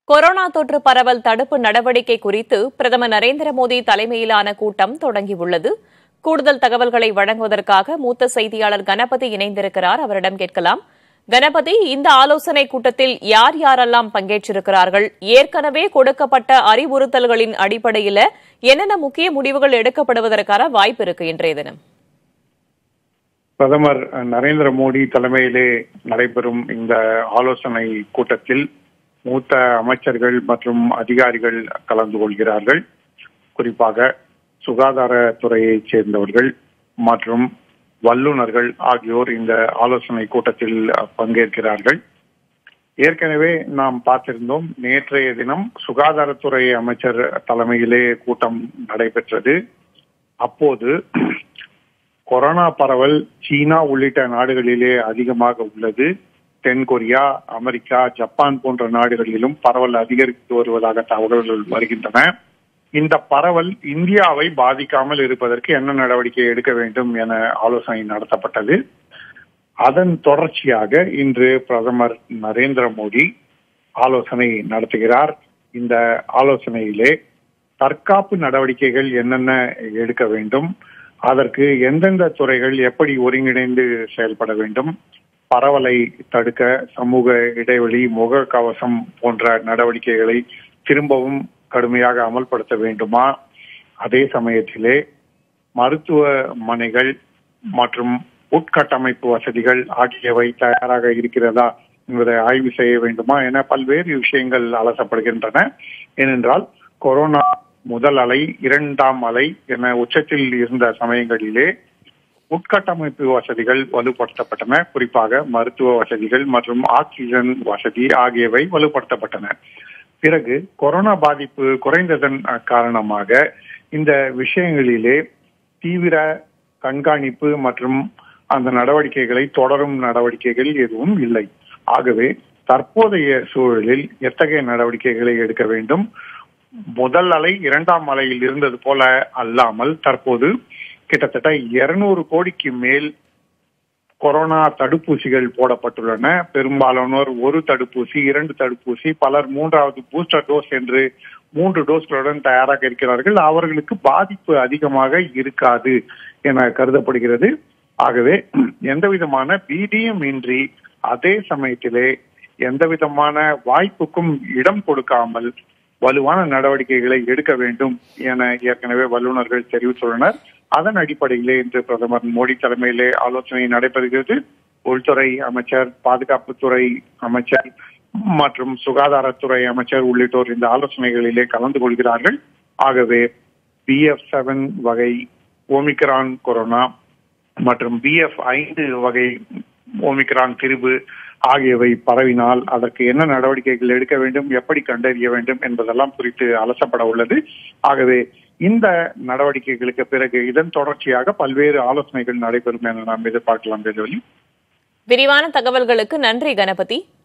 corona தொற்று பரவல் தடுப்பு நடவடிக்கை குறித்து பிரதமர் நரேந்திர மோடி தலைமையிலான கூட்டம் தொடங்கியுள்ளது கூடுதல் தகவல்களை வழங்குவதற்காக மூத்த செய்தியாளர் கணபதி இணைந்திருக்கிறார் அவரிடம் கேட்கலாம் கணபதி இந்த ஆலோசனை கூட்டத்தில் யார் யாரெல்லாம் பங்கேற்றிருக்கிறார்கள் ஏற்கனவே கொடுக்கப்பட்ட அறிவுறுத்தல்களின் அடிப்படையில் என்னென்ன முக்கிய முடிவுகள் எடுக்கப்படுவதற்கான வாய்ப்பு இருக்கு இன்றைய தினம் பிரதமர் நரேந்திர மோடி தலைமையிலே நடைபெறும் இந்த ஆலோசனை கூட்டத்தில் மூத்த அமைச்சர்கள் மற்றும் அதிகாரிகள் கலந்து கொள்கிறார்கள் குறிப்பாக சுகாதாரத்துறையைச் சேர்ந்தவர்கள் மற்றும் வல்லுநர்கள் ஆகியோர் இந்த ஆலோசனை கூட்டத்தில் பங்கேற்கிறார்கள் ஏற்கனவே நாம் பார்த்திருந்தோம் நேற்றைய தினம் சுகாதாரத்துறை அமைச்சர் தலைமையிலே கூட்டம் நடைபெற்றது அப்போது கொரோனா பரவல் சீனா உள்ளிட்ட நாடுகளிலே அதிகமாக உள்ளது தென்கொரியா அமெரிக்கா ஜப்பான் போன்ற நாடுகளிலும் பரவல் அதிகரித்து வருவதாக தகவல்கள் வருகின்றன இந்த பரவல் இந்தியாவை பாதிக்காமல் இருப்பதற்கு என்ன நடவடிக்கை எடுக்க வேண்டும் என ஆலோசனை நடத்தப்பட்டது அதன் தொடர்ச்சியாக இன்று பிரதமர் நரேந்திர மோடி ஆலோசனை நடத்துகிறார் இந்த ஆலோசனையிலே தற்காப்பு நடவடிக்கைகள் என்னென்ன எடுக்க வேண்டும் அதற்கு எந்தெந்த துறைகள் எப்படி ஒருங்கிணைந்து செயல்பட வேண்டும் பரவலை தடுக்க சமூக இடைவெளி முக கவசம் போன்ற நடவடிக்கைகளை திரும்பவும் கடுமையாக அமல்படுத்த வேண்டுமா அதே சமயத்திலே மருத்துவமனைகள் மற்றும் உட்கட்டமைப்பு வசதிகள் ஆகியவை தயாராக இருக்கிறதா என்பதை ஆய்வு செய்ய வேண்டுமா என பல்வேறு விஷயங்கள் அலசப்படுகின்றன ஏனென்றால் கொரோனா முதல் அலை இரண்டாம் அலை என உச்சத்தில் இருந்த சமயங்களிலே உட்கட்டமைப்பு வசதிகள் வலுப்படுத்தப்பட்டன குறிப்பாக மருத்துவ வசதிகள் மற்றும் ஆக்சிஜன் வசதி ஆகியவை வலுப்படுத்தப்பட்டன பிறகு கொரோனா பாதிப்பு குறைந்ததன் காரணமாக இந்த விஷயங்களிலே தீவிர கண்காணிப்பு மற்றும் அந்த நடவடிக்கைகளை தொடரும் நடவடிக்கைகள் எதுவும் இல்லை ஆகவே தற்போதைய சூழலில் எத்தகைய நடவடிக்கைகளை எடுக்க வேண்டும் முதல் அலை இரண்டாம் அலையில் இருந்தது போல அல்லாமல் தற்போது கிட்டத்தட்ட இருநூறு கோடிக்கு மேல் கொரோனா தடுப்பூசிகள் போடப்பட்டுள்ளன பெரும்பாலானோர் ஒரு தடுப்பூசி இரண்டு தடுப்பூசி பலர் மூன்றாவது பூஸ்டர் டோஸ் என்று மூன்று டோஸ்களுடன் தயாராக இருக்கிறார்கள் அவர்களுக்கு பாதிப்பு அதிகமாக இருக்காது என கருதப்படுகிறது ஆகவே எந்த விதமான பீதியும் இன்றி அதே சமயத்திலே எந்த விதமான வாய்ப்புக்கும் இடம் கொடுக்காமல் வலுவான நடவடிக்கைகளை எடுக்க வேண்டும் என ஏற்கனவே வல்லுநர்கள் தெரிவித்துள்ளனர் அதன் அடிப்படையிலே இன்று பிரதமர் மோடி தலைமையிலே ஆலோசனை நடைபெறுகிறது உள்துறை அமைச்சர் பாதுகாப்புத்துறை அமைச்சர் மற்றும் சுகாதாரத்துறை அமைச்சர் உள்ளிட்டோர் இந்த ஆலோசனைகளிலே கலந்து கொள்கிறார்கள் ஆகவே பி எஃப் செவன் வகை ஓமிக்ரான் கொரோனா மற்றும் பி எஃப் ஐந்து வகை ஓமிக்ரான் திரிபு ஆகியவை பரவினால் அதற்கு என்ன நடவடிக்கைகள் எடுக்க வேண்டும் எப்படி கண்டறிய வேண்டும் என்பதெல்லாம் குறித்து அலசப்பட உள்ளது ஆகவே இந்த நடவடிக்கைகளுக்கு பிறகு இதன் தொடர்ச்சியாக பல்வேறு ஆலோசனைகள் நடைபெறும் என நாம் எதிர்பார்க்கலாம் வேதவழி விரிவான தகவல்களுக்கு நன்றி கணபதி